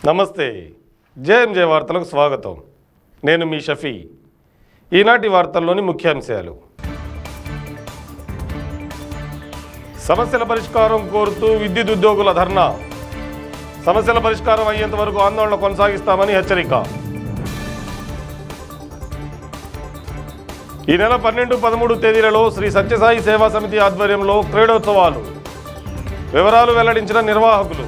నమస్తే జేఎంజే వార్తలకు స్వాగతం నేను మీ షఫీ ఈనాటి వార్తల్లోని ముఖ్యాంశాలు సమస్యల పరిష్కారం కోరుతూ విద్యుత్ ఉద్యోగుల ధర్నా సమస్యల పరిష్కారం అయ్యేంత వరకు ఆందోళన కొనసాగిస్తామని హెచ్చరిక ఈ నెల పన్నెండు పదమూడు తేదీలలో శ్రీ సత్యసాయి సేవా సమితి ఆధ్వర్యంలో క్రీడోత్సవాలు వివరాలు వెల్లడించిన నిర్వాహకులు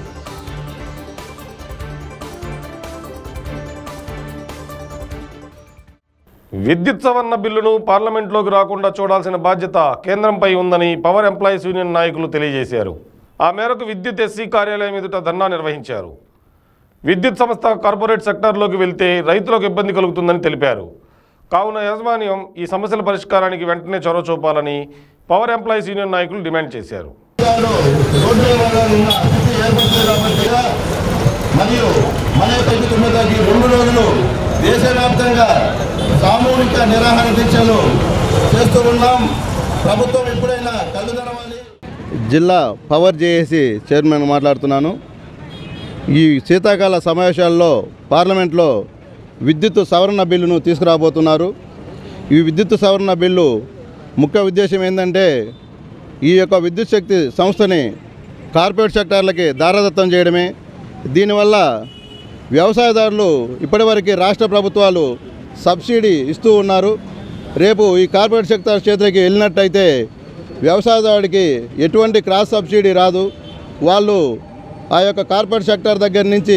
విద్యుత్ సవరణ బిల్లును పార్లమెంట్లోకి రాకుండా చూడాల్సిన బాధ్యత కేంద్రంపై ఉందని పవర్ ఎంప్లాయీస్ యూనియన్ నాయకులు తెలియజేశారు ఆ మేరకు విద్యుత్ ఎస్సీ కార్యాలయం ఎదుట ధర్నా నిర్వహించారు విద్యుత్ సంస్థ కార్పొరేట్ సెక్టార్లోకి వెళ్తే రైతులకు ఇబ్బంది కలుగుతుందని తెలిపారు కావున యాజమాన్యం ఈ సమస్యల పరిష్కారానికి వెంటనే చొరవ చూపాలని పవర్ ఎంప్లాయీస్ యూనియన్ నాయకులు డిమాండ్ చేశారు గారు రోడ్డు రవాణా ఉన్న స్థితి ఏర్పడుతుంది కాబట్టి మరియు మన యొక్క ఐక్యతకి రెండు రోజులు దేశవ్యాప్తంగా సామూహిక నిరాహార దీక్షలు చేస్తూ ఉన్నాం ప్రభుత్వం ఎప్పుడైనా కళ్ళు తెరవాలి జిల్లా పవర్ జేఏసీ చైర్మన్ మాట్లాడుతున్నాను ఈ శీతాకాల సమావేశాల్లో పార్లమెంట్లో విద్యుత్ సవరణ బిల్లును తీసుకురాబోతున్నారు ఈ విద్యుత్ సవరణ బిల్లు ముఖ్య ఉద్దేశం ఏంటంటే ఈ యొక్క విద్యుత్ శక్తి సంస్థని కార్పొరేట్ సెక్టార్లకి దారదత్తం చేయడమే దీనివల్ల వ్యవసాయదారులు ఇప్పటివరకు రాష్ట్ర ప్రభుత్వాలు సబ్సిడీ ఇస్తూ ఉన్నారు రేపు ఈ కార్పొరేట్ సెక్టార్ చేతులకి వెళ్ళినట్టయితే వ్యవసాయదారుడికి ఎటువంటి క్రాస్ సబ్సిడీ రాదు వాళ్ళు ఆ యొక్క కార్పొరేట్ సెక్టార్ దగ్గర నుంచి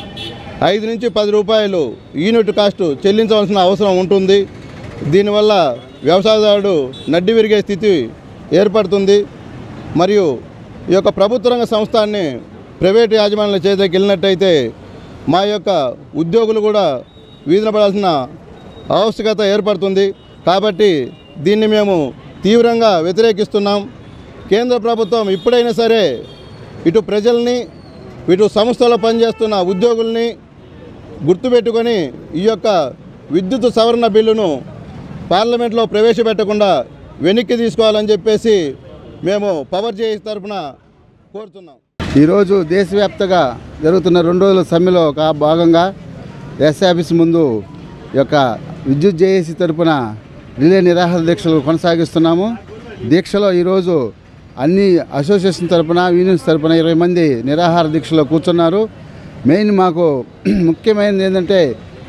ఐదు నుంచి పది రూపాయలు యూనిట్ కాస్ట్ చెల్లించవలసిన అవసరం ఉంటుంది దీనివల్ల వ్యవసాయదారుడు నడ్డి విరిగే స్థితి ఏర్పడుతుంది మరియు ఈ యొక్క ప్రభుత్వ రంగ సంస్థాన్ని ప్రైవేట్ యాజమాన్యాల చేతికి వెళ్ళినట్టయితే మా యొక్క ఉద్యోగులు కూడా వీధిన పడాల్సిన ఆవశ్యకత ఏర్పడుతుంది కాబట్టి దీన్ని మేము తీవ్రంగా వ్యతిరేకిస్తున్నాం కేంద్ర ప్రభుత్వం ఇప్పుడైనా సరే ఇటు ప్రజల్ని ఇటు సంస్థలో పనిచేస్తున్న ఉద్యోగుల్ని గుర్తుపెట్టుకొని ఈ యొక్క విద్యుత్ సవరణ బిల్లును పార్లమెంట్లో ప్రవేశపెట్టకుండా వెనక్కి తీసుకోవాలని చెప్పేసి మేము పవర్ జేఏసీ తరఫున కోరుతున్నాం ఈరోజు దేశవ్యాప్తంగా జరుగుతున్న రెండు రోజుల సమ్మెలో ఒక భాగంగా ఎస్ ఆఫీస్ ముందు ఈ యొక్క విద్యుత్ జేఏసీ తరఫున రిలే నిరాహార దీక్షలు కొనసాగిస్తున్నాము దీక్షలో ఈరోజు అన్ని అసోసియేషన్ తరపున యూనియన్స్ తరపున ఇరవై మంది నిరాహార దీక్షలో కూర్చున్నారు మెయిన్ మాకు ముఖ్యమైనది ఏంటంటే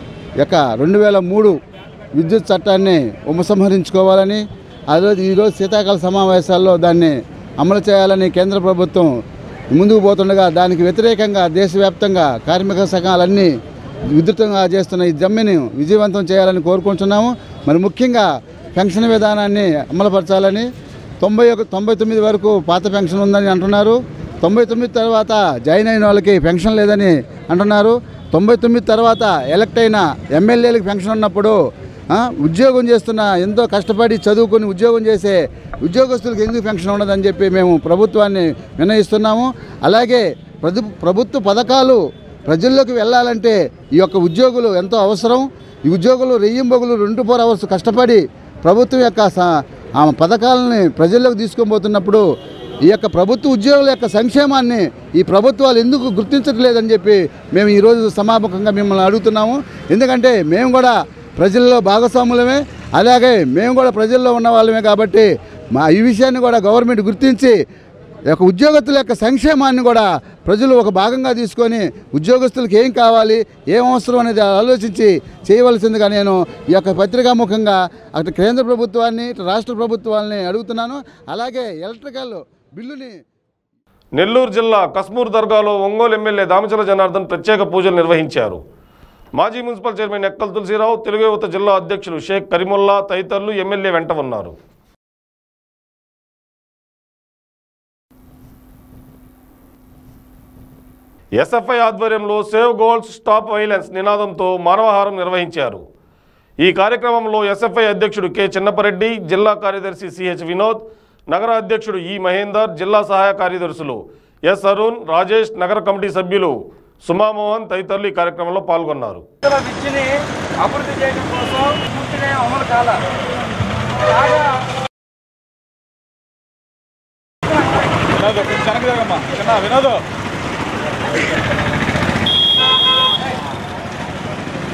ఈ యొక్క రెండు వేల మూడు విద్యుత్ చట్టాన్ని ఉపసంహరించుకోవాలని అదే ఈరోజు శీతాకాల సమావేశాల్లో దాన్ని అమలు చేయాలని కేంద్ర ప్రభుత్వం ముందుకు పోతుండగా దానికి వ్యతిరేకంగా దేశవ్యాప్తంగా కార్మిక సంఘాలన్నీ విస్తృతంగా చేస్తున్న ఈ జమ్మిని విజయవంతం చేయాలని కోరుకుంటున్నాము మరి ముఖ్యంగా పెన్షన్ విధానాన్ని అమలుపరచాలని తొంభై ఒక తొంభై తొమ్మిది వరకు పాత పెన్షన్ ఉందని అంటున్నారు తొంభై తొమ్మిది తర్వాత జాయిన్ అయిన వాళ్ళకి పెన్షన్ లేదని అంటున్నారు తొంభై తొమ్మిది తర్వాత ఎలక్ట్ అయిన ఎమ్మెల్యేలకు పెన్షన్ ఉన్నప్పుడు ఆ, ఉద్యోగం చేస్తున్న ఎంతో కష్టపడి చదువుకొని ఉద్యోగం చేసే ఉద్యోగస్తులకు ఎందుకు పెన్షన్ ఉండదని చెప్పి మేము ప్రభుత్వాన్ని నిర్ణయిస్తున్నాము అలాగే ప్రభు ప్రభుత్వ పథకాలు ప్రజల్లోకి వెళ్ళాలంటే ఈ యొక్క ఉద్యోగులు ఎంతో అవసరం ఈ ఉద్యోగులు రెయ్యింబొగులు రెండు ఫోర్ అవర్స్ కష్టపడి ప్రభుత్వం యొక్క స- ఆ పథకాలని ప్రజల్లోకి తీసుకొని పోతున్నప్పుడు ఈ యొక్క ప్రభుత్వ ఉద్యోగుల యొక్క సంక్షేమాన్ని ఈ ప్రభుత్వాలు ఎందుకు గుర్తించట్లేదని చెప్పి మేము ఈరోజు సమాపకంగా మిమ్మల్ని అడుగుతున్నాము ఎందుకంటే మేము కూడా ప్రజల్లో భాగస్వాములమే అలాగే మేము కూడా ప్రజల్లో ఉన్న వాళ్ళమే కాబట్టి మా ఈ విషయాన్ని కూడా గవర్నమెంట్ గుర్తించి ఈ యొక్క ఉద్యోగస్తుల యొక్క సంక్షేమాన్ని కూడా ప్రజలు ఒక భాగంగా తీసుకొని ఉద్యోగస్తులకు ఏం కావాలి ఏం అవసరం అనేది ఆలోచించి చేయవలసిందిగా నేను ఈ యొక్క పత్రికాముఖంగా అటు కేంద్ర ప్రభుత్వాన్ని ఇటు రాష్ట్ర ప్రభుత్వాన్ని అడుగుతున్నాను అలాగే ఎలక్ట్రికల్ బిల్లుని నెల్లూరు జిల్లా కస్మూర్ దర్గాలో ఒంగోలు ఎమ్మెల్యే దామచల జనార్దన్ ప్రత్యేక పూజలు నిర్వహించారు మాజీ మున్సిపల్ చైర్మన్ ఎక్కల్ తులసిరావు తెలుగు యువత జిల్లా అధ్యక్షులు షేక్ కరీముల్లా తదితరులు ఎమ్మెల్యే వెంట ఉన్నారు ఎస్ఎఫ్ఐ ఆధ్వర్యంలో సేవ్ గోల్స్ స్టాప్ వైలెన్స్ నినాదంతో మానవహారం నిర్వహించారు ఈ కార్యక్రమంలో ఎస్ఎఫ్ఐ అధ్యక్షుడు కె చిన్నపరెడ్డి జిల్లా కార్యదర్శి సిహెచ్ వినోద్ నగర అధ్యక్షుడు ఈ మహేందర్ జిల్లా సహాయ కార్యదర్శులు ఎస్ అరుణ్ రాజేష్ నగర కమిటీ సభ్యులు సుమామోహన్ తదితరులు ఈ కార్యక్రమంలో పాల్గొన్నారు విద్యల విద్యని అభివృద్ధి చేయడం కోసం పూర్తిగా అమలు కాల బాగా వినోద్ కొంచెం వెనక్కి జరగమ్మా చిన్న వినోద్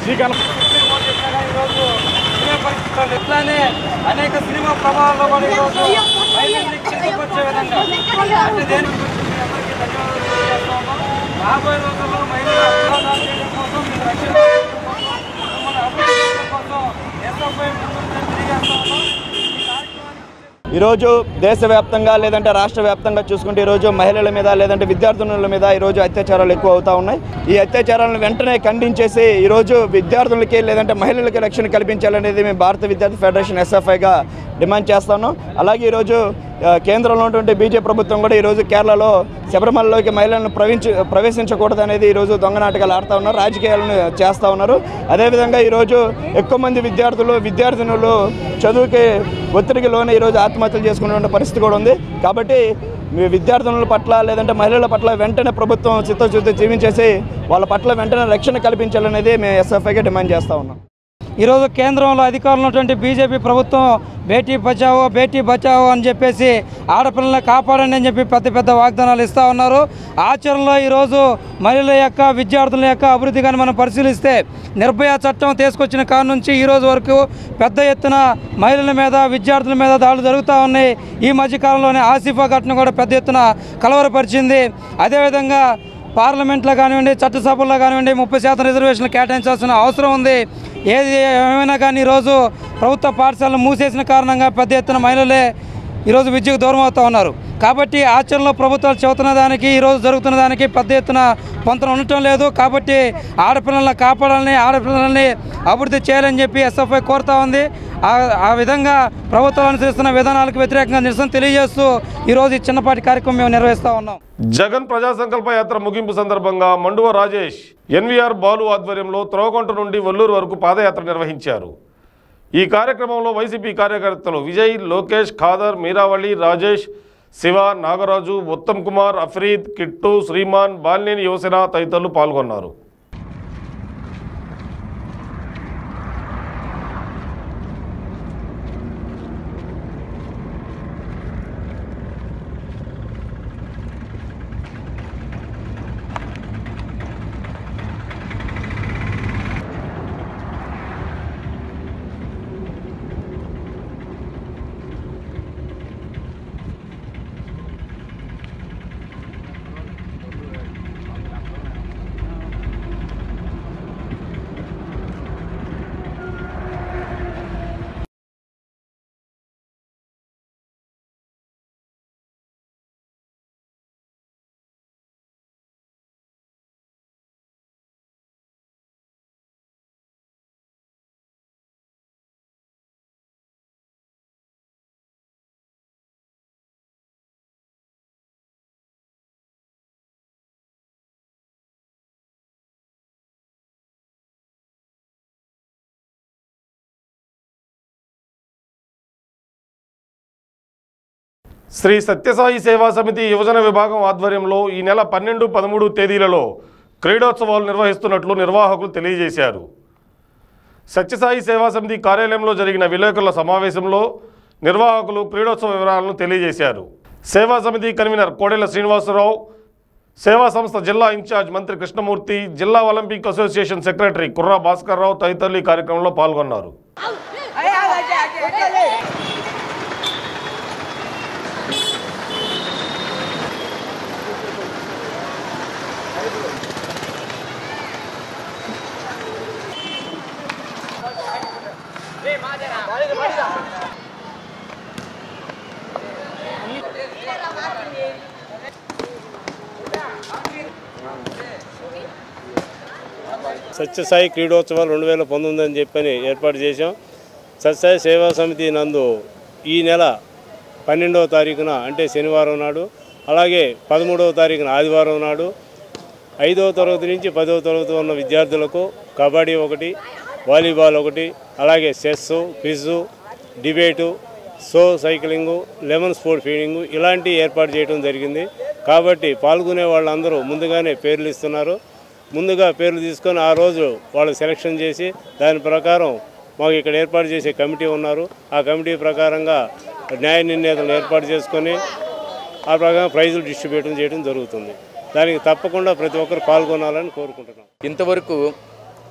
ఈరోజు సినిమా పరిస్థితులు ఇట్లానే అనేక సినిమా ప్రభావాల్లో కూడా ఈరోజు మహిళల్ని కించపరిచే విధంగా అంటే దేని గురించి మీ అందరికీ ధన్యవాదాలు తెలియజేస్తా ఉన్నాం రాబోయే రోజుల్లో మహిళల అవగాహన చేయడం కోసం మీరు రక్షణ చేయడం కోసం మిమ్మల్ని అభివృద్ధి చేయడం కోసం ఎస్ఎఫ్ఐ ముందుందని తెలియజేస్తా ఉన్నాం ఈ కార్యక్రమానికి ఈరోజు దేశవ్యాప్తంగా లేదంటే రాష్ట్ర వ్యాప్తంగా చూసుకుంటే ఈరోజు మహిళల మీద లేదంటే విద్యార్థినుల మీద ఈరోజు అత్యాచారాలు ఎక్కువ అవుతా ఉన్నాయి ఈ అత్యాచారాలను వెంటనే ఖండించేసి ఈరోజు విద్యార్థులకి లేదంటే మహిళలకి రక్షణ కల్పించాలనేది మేము భారత విద్యార్థి ఫెడరేషన్ ఎస్ఎఫ్ఐగా డిమాండ్ చేస్తాను అలాగే ఈరోజు ఆ, కేంద్రంలో ఉన్నటువంటి బీజేపీ ప్రభుత్వం కూడా ఈరోజు కేరళలో శబరిమలలోకి మహిళలను ప్రవేశ ప్రవేశించకూడదు అనేది ఈరోజు దొంగ నాటకాలు ఆడుతూ ఉన్నారు రాజకీయాలను చేస్తూ ఉన్నారు అదేవిధంగా ఈరోజు ఎక్కువ మంది విద్యార్థులు విద్యార్థినులు చదువుకి ఒత్తిడికి లోనే ఈరోజు ఆత్మహత్యలు చేసుకునే పరిస్థితి కూడా ఉంది కాబట్టి మీ విద్యార్థినుల పట్ల లేదంటే మహిళల పట్ల వెంటనే ప్రభుత్వం చిత్తశుద్ధి జీవించేసి వాళ్ళ పట్ల వెంటనే రక్షణ కల్పించాలనేది మేము ఎస్ఎఫ్ఐగా డిమాండ్ చేస్తూ ఉన్నాం ఈరోజు కేంద్రంలో అధికారంలో ఉన్నటువంటి బీజేపీ ప్రభుత్వం బేటీ బచావో బేటీ బచావో అని చెప్పేసి ఆడపిల్లల్ని కాపాడండి అని చెప్పి పెద్ద పెద్ద వాగ్దానాలు ఇస్తూ ఉన్నారు ఆచరణలో ఈరోజు మహిళల యొక్క విద్యార్థుల యొక్క అభివృద్ధి కానీ మనం పరిశీలిస్తే నిర్భయ చట్టం తీసుకొచ్చిన కాడ నుంచి ఈ రోజు వరకు పెద్ద ఎత్తున మహిళల మీద విద్యార్థుల మీద దాడులు జరుగుతూ ఉన్నాయి ఈ మధ్యకాలంలోనే ఆసిఫా ఘటన కూడా పెద్ద ఎత్తున కలవరపరిచింది అదేవిధంగా పార్లమెంట్లో కానివ్వండి చట్టసభల్లో కానివ్వండి ముప్పై శాతం రిజర్వేషన్లు కేటాయించాల్సిన అవసరం ఉంది ఏది ఏమైనా కానీ ఈరోజు ప్రభుత్వ పాఠశాలలు మూసేసిన కారణంగా పెద్ద ఎత్తున మహిళలే ఈరోజు విద్యకు దూరం అవుతూ ఉన్నారు కాబట్టి ఆచరణలో ప్రభుత్వాలు చెబుతున్న దానికి ఈరోజు జరుగుతున్న దానికి పెద్ద ఎత్తున పొంతన ఉండటం లేదు కాబట్టి ఆడపిల్లల్ని కాపాడాలని ఆడపిల్లల్ని అభివృద్ధి చేయాలని చెప్పి ఎస్ఎఫ్ఐ కోరుతా ఉంది ఆ- ఆ విధంగా ప్రభుత్వాలు అనుసరిస్తున్న విధానాలకు వ్యతిరేకంగా నిరసన తెలియజేస్తూ ఈరోజు ఈ చిన్నపాటి కార్యక్రమం మేము నిర్వహిస్తూ ఉన్నాం జగన్ ప్రజా సంకల్ప యాత్ర ముగింపు సందర్భంగా మండువ రాజేష్ ఎన్వీఆర్ బాలు ఆధ్వర్యంలో త్రోగొంట నుండి వల్లూరు వరకు పాదయాత్ర నిర్వహించారు ఈ కార్యక్రమంలో వైసీపీ కార్యకర్తలు విజయ్ లోకేష్ ఖాదర్ మీరావళి రాజేష్ శివ నాగరాజు ఉత్తమ్ కుమార్ అఫ్రీద్ కిట్టు శ్రీమాన్ బాలినేని యువసేన తదితరులు పాల్గొన్నారు శ్రీ సత్యసాయి సేవా సమితి యువజన విభాగం ఆధ్వర్యంలో ఈ నెల పన్నెండు పదమూడు తేదీలలో క్రీడోత్సవాలు నిర్వహిస్తున్నట్లు నిర్వాహకులు తెలియజేశారు సత్యసాయి సేవా సమితి కార్యాలయంలో జరిగిన విలేకరుల సమావేశంలో నిర్వాహకులు క్రీడోత్సవ వివరాలను తెలియజేశారు సేవా సమితి కన్వీనర్ కోడెల శ్రీనివాసరావు సేవా సంస్థ జిల్లా ఇన్ఛార్జ్ మంత్రి కృష్ణమూర్తి జిల్లా Olympic association secretary Kurra Bhaskar Rao తదితరులు ఈ కార్యక్రమంలో పాల్గొన్నారు సత్యసాయి క్రీడోత్సవాలు రెండు వేల పంతొమ్మిది అని చెప్పని ఏర్పాటు చేశాం సత్యసాయి సేవా సమితి నందు ఈ నెల పన్నెండవ తారీఖున అంటే శనివారం నాడు అలాగే పదమూడవ తారీఖున ఆదివారం నాడు ఐదవ తరగతి నుంచి పదవ తరగతి ఉన్న విద్యార్థులకు కబడ్డీ ఒకటి వాలీబాల్ ఒకటి అలాగే chess quiz debate so cycling lemon sport feeding ఇలాంటి ఏర్పాటు చేయడం జరిగింది కాబట్టి పాల్గొనే వాళ్ళందరూ ముందుగానే పేర్లు ఇస్తున్నారు ముందుగా పేర్లు తీసుకొని ఆ రోజు వాళ్ళు సెలక్షన్ చేసి దాని ప్రకారం మాకు ఇక్కడ ఏర్పాటు చేసే కమిటీ ఉన్నారు ఆ కమిటీ ప్రకారంగా న్యాయ నిర్ణేతలు ఏర్పాటు చేసుకొని ఆ ప్రకారం ప్రైజులు డిస్ట్రిబ్యూషన్ చేయడం జరుగుతుంది దానికి తప్పకుండా ప్రతి ఒక్కరు పాల్గొనాలని కోరుకుంటున్నాం ఇంతవరకు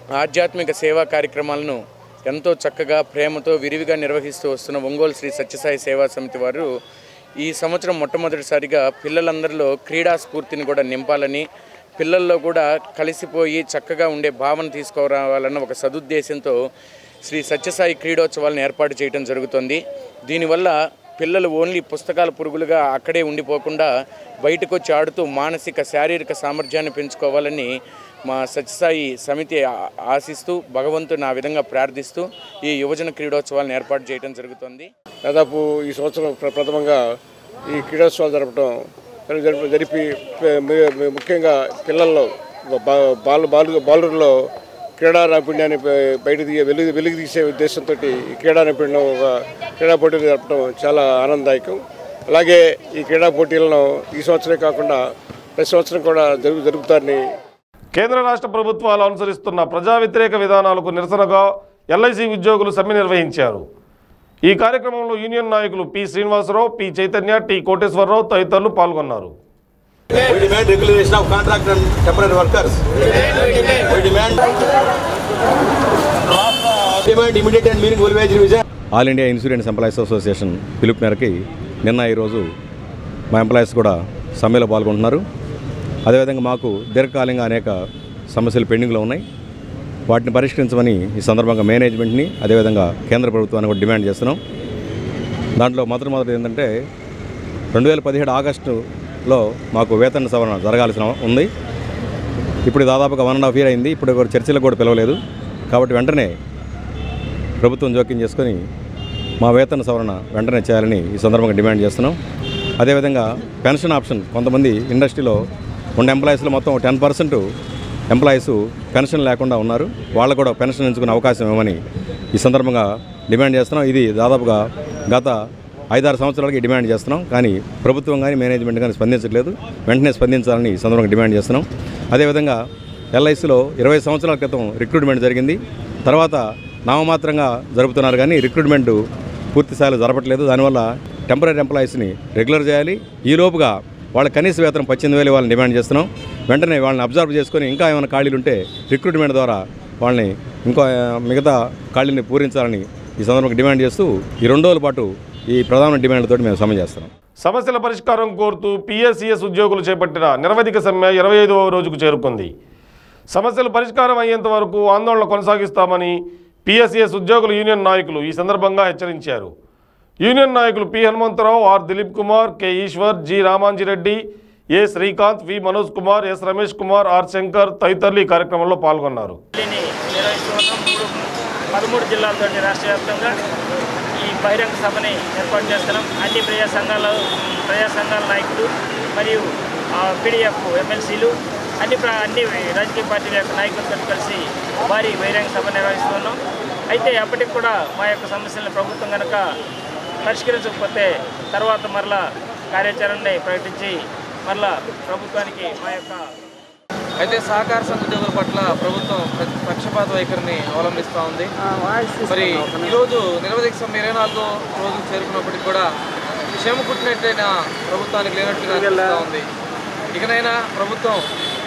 ఆధ్యాత్మిక సేవా కార్యక్రమాలను ఎంతో చక్కగా ప్రేమతో విరివిగా నిర్వహిస్తూ వస్తున్న ఒంగోలు శ్రీ సత్యసాయి సేవా సమితి వారు ఈ సంవత్సరం మొట్టమొదటిసారిగా పిల్లలందరిలో క్రీడా స్ఫూర్తిని కూడా నింపాలని పిల్లల్లో కూడా కలిసిపోయి చక్కగా ఉండే భావన తీసుకురావాలన్న ఒక సదుద్దేశంతో శ్రీ సత్యసాయి క్రీడోత్సవాలను ఏర్పాటు చేయడం జరుగుతుంది దీనివల్ల పిల్లలు ఓన్లీ పుస్తకాల పురుగులుగా అక్కడే ఉండిపోకుండా బయటకు వచ్చి ఆడుతూ మానసిక శారీరక సామర్థ్యాన్ని పెంచుకోవాలని మా సత్యసాయి సమితి ఆ- ఆశిస్తూ భగవంతుని ఆ విధంగా ప్రార్థిస్తూ ఈ యువజన క్రీడోత్సవాలను ఏర్పాటు చేయడం జరుగుతుంది దాదాపు ఈ సంవత్సరం ప్ర- ప్రథమంగా ఈ క్రీడోత్సవాలు జరపడం జరిపి జరిపి ప- ము- ముఖ్యంగా పిల్లల్లో బా- బాలు బాలు బాలురులో క్రీడా నైపుణ్యాన్ని బ- బయట తీయ వెలుగు వెలుగు తీసే ఉద్దేశంతో ఈ క్రీడా నైపుణ్యం ఒక క్రీడా పోటీలు జరపడం చాలా ఆనందదాయకం అలాగే ఈ క్రీడా పోటీలను ఈ సంవత్సరమే కాకుండా ప్రతి సంవత్సరం కూడా జరుగు జరుపుతారని కేంద్ర రాష్ట్ర ప్రభుత్వాలు అనుసరిస్తున్న ప్రజా వ్యతిరేక విధానాలకు నిరసనగా ఎల్ఐసి ఉద్యోగులు సమ్మె నిర్వహించారు ఈ కార్యక్రమంలో యూనియన్ నాయకులు P Srinivasarao P Chaitanya T Koteswararao తదితరులు పాల్గొన్నారు We demand regulation of contract and temporary workers. We demand demand immediate and meaningful wage revision. All India Insurance Employees Association పిలుపు మేరకి నిన్న ఈరోజు మా ఎంప్లాయీస్ కూడా సమ్మెలో పాల్గొంటున్నారు అదేవిధంగా మాకు దీర్ఘకాలంగా అనేక సమస్యలు పెండింగ్లో ఉన్నాయి వాటిని పరిష్కరించమని ఈ సందర్భంగా మేనేజ్మెంట్ని అదేవిధంగా కేంద్ర ప్రభుత్వాన్ని కూడా డిమాండ్ చేస్తున్నాం దాంట్లో మొదటి మొదటి ఏంటంటే రెండు వేల పదిహేడు ఆగస్టులో మాకు వేతన సవరణ జరగాల్సిన ఉంది ఇప్పుడు దాదాపుగా వన్ అండ్ హాఫ్ ఇయర్ అయింది ఇప్పుడు ఎవరు చర్చలకు కూడా పిలవలేదు కాబట్టి వెంటనే ప్రభుత్వం జోక్యం చేసుకొని మా వేతన సవరణ వెంటనే చేయాలని ఈ సందర్భంగా డిమాండ్ చేస్తున్నాం అదేవిధంగా పెన్షన్ ఆప్షన్ కొంతమంది ఇండస్ట్రీలో ఉన్న ఎంప్లాయీస్లో మొత్తం టెన్ పర్సెంట్ ఎంప్లాయీస్ పెన్షన్ లేకుండా ఉన్నారు వాళ్ళు కూడా పెన్షన్ ఎంచుకునే అవకాశం ఇవ్వమని ఈ సందర్భంగా డిమాండ్ చేస్తున్నాం ఇది దాదాపుగా గత ఐదారు సంవత్సరాలకి డిమాండ్ చేస్తున్నాం కానీ ప్రభుత్వం కానీ మేనేజ్మెంట్ కానీ స్పందించట్లేదు వెంటనే స్పందించాలని ఈ సందర్భంగా డిమాండ్ చేస్తున్నాం అదేవిధంగా ఎల్ఐసిలో ఇరవై సంవత్సరాల క్రితం రిక్రూట్మెంట్ జరిగింది తర్వాత నామమాత్రంగా జరుపుతున్నారు కానీ రిక్రూట్మెంట్ పూర్తి స్థాయిలో జరపట్లేదు దానివల్ల టెంపరీ ఎంప్లాయీస్ని రెగ్యులర్ చేయాలి ఈ లోపుగా వాళ్ళ కనీస వేతనం పద్దెనిమిది వేలు వాళ్ళని డిమాండ్ చేస్తున్నాం వెంటనే వాళ్ళని అబ్జర్వ్ చేసుకొని ఇంకా ఏమైనా ఖాళీలు ఉంటే రిక్రూట్మెంట్ ద్వారా వాళ్ళని ఇంకో ఆ, మిగతా ఖాళీని పూరించాలని ఈ సందర్భంగా డిమాండ్ చేస్తూ ఈ రెండు రోజుల పాటు ఈ ప్రధాన డిమాండ్లతో మేము సమ్మె చేస్తున్నాం సమస్యల పరిష్కారం కోరుతూ పిఎస్సిఎస్ ఉద్యోగులు చేపట్టిన నిరవధిక సమ్మె ఇరవై ఐదవ రోజుకు చేరుకుంది సమస్యలు పరిష్కారం అయ్యేంత వరకు ఆందోళన కొనసాగిస్తామని పిఎస్సిఎస్ ఉద్యోగుల యూనియన్ నాయకులు ఈ సందర్భంగా హెచ్చరించారు యూనియన్ నాయకులు P Hanumantharao R Dileep Kumar K Eswar G Ramanjireddy A Srikanth V Manoj Kumar S Ramesh Kumar R Shankar తదితరులు ఈ కార్యక్రమంలో పాల్గొన్నారు ర్యాలీని నిర్వహిస్తూ ఉన్నాం మూడు పదమూడు జిల్లాలతో రాష్ట్ర వ్యాప్తంగా ఈ బహిరంగ సభని ఏర్పాటు చేస్తున్నాం అన్ని ప్రజా సంఘాల ప్రజా సంఘాల నాయకులు మరియు పీడిఎఫ్ ఎమ్మెల్సీలు అన్ని ప్ర అన్ని రాజకీయ పార్టీల యొక్క నాయకులతో కలిసి భారీ బహిరంగ సభ నిర్వహిస్తున్నాం అయితే అప్పటికి కూడా మా యొక్క సమస్యలను ప్రభుత్వం కనుక పరిష్కరించకపోతే తర్వాత మరలా కార్యాచరణని ప్రకటించి మరలా ప్రభుత్వానికి మా యొక్క అయితే సహకార సంఘ ఉద్యోగుల పట్ల ప్రభుత్వం ప- పక్షపాత వైఖరిని అవలంబిస్తూ ఉంది మరి ఈరోజు నిరవధిక సమ్మె ఇరవై నాలుగో రోజు చేరుకున్నప్పటికీ కూడా క్షేమ పుట్టినట్టయినా ప్రభుత్వానికి లేనట్టుగా అనిపిస్తూ ఉంది ఇకనైనా ప్రభుత్వం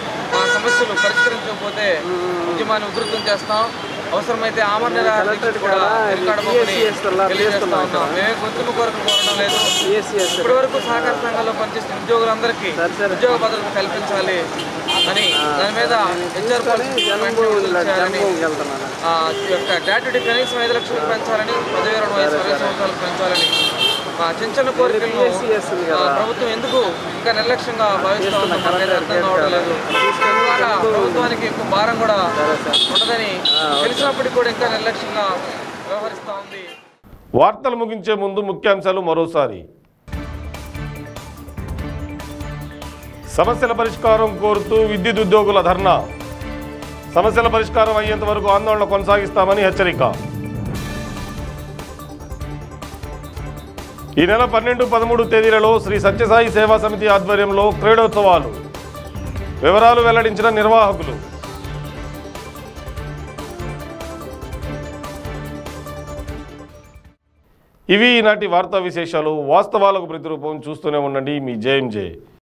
ఆ సమస్యలు పరిష్కరించకపోతే ఉద్యమాన్ని ఉధృతం చేస్తాం అవసరమైతే ఆమరణ నిరాహార దీక్ష కూడా వెనుకాడబోమని తెలియజేస్తా ఉన్నాం మేమే గొంతుమ కోరికలు కోరడం లేదు ఇప్పటి వరకు సహకార సంఘాల్లో పనిచేస్తున్న ఉద్యోగులందరికీ ఉద్యోగ భద్రత కల్పించాలి అని దాని మీద హెచ్ఆర్ పాలసీ వెంటనే విడుదల చేయాలని ఆ, ఈ యొక్క గ్రాట్యుటీ కనీసం ఐదు లక్షలకు పెంచాలని పదివేల వయసు అరవై సంవత్సరాలకు పెంచాలని మా చిన్న చిన్న కోరికలను ఆ, ప్రభుత్వం ఎందుకు ఇంకా నిర్లక్ష్యంగా భావిస్తూ ఉందో మాకైతే అర్థం కావడం లేదు ద్వారా ప్రభుత్వానికి ఎక్కువ భారం కూడా ఉండదని తెలిసినప్పటికీ కూడా ఇంకా నిర్లక్ష్యంగా వ్యవహరిస్తూ ఉంది వార్తలు ముగించే ముందు ముఖ్యాంశాలు మరోసారి సమస్యల పరిష్కారం కోరుతూ విద్యుత్ ఉద్యోగుల ధర్నా సమస్యల పరిష్కారం అయ్యేంత వరకు ఆందోళన కొనసాగిస్తామని హెచ్చరిక ఈ నెల పన్నెండు పదమూడు తేదీలలో శ్రీ సత్యసాయి సేవా సమితి ఆధ్వర్యంలో క్రీడోత్సవాలు వివరాలు వెల్లడించిన నిర్వాహకులు ఇవి ఈనాటి వార్తా విశేషాలు వాస్తవాలకు ప్రతిరూపం చూస్తూనే ఉండండి మీ జేఎంజే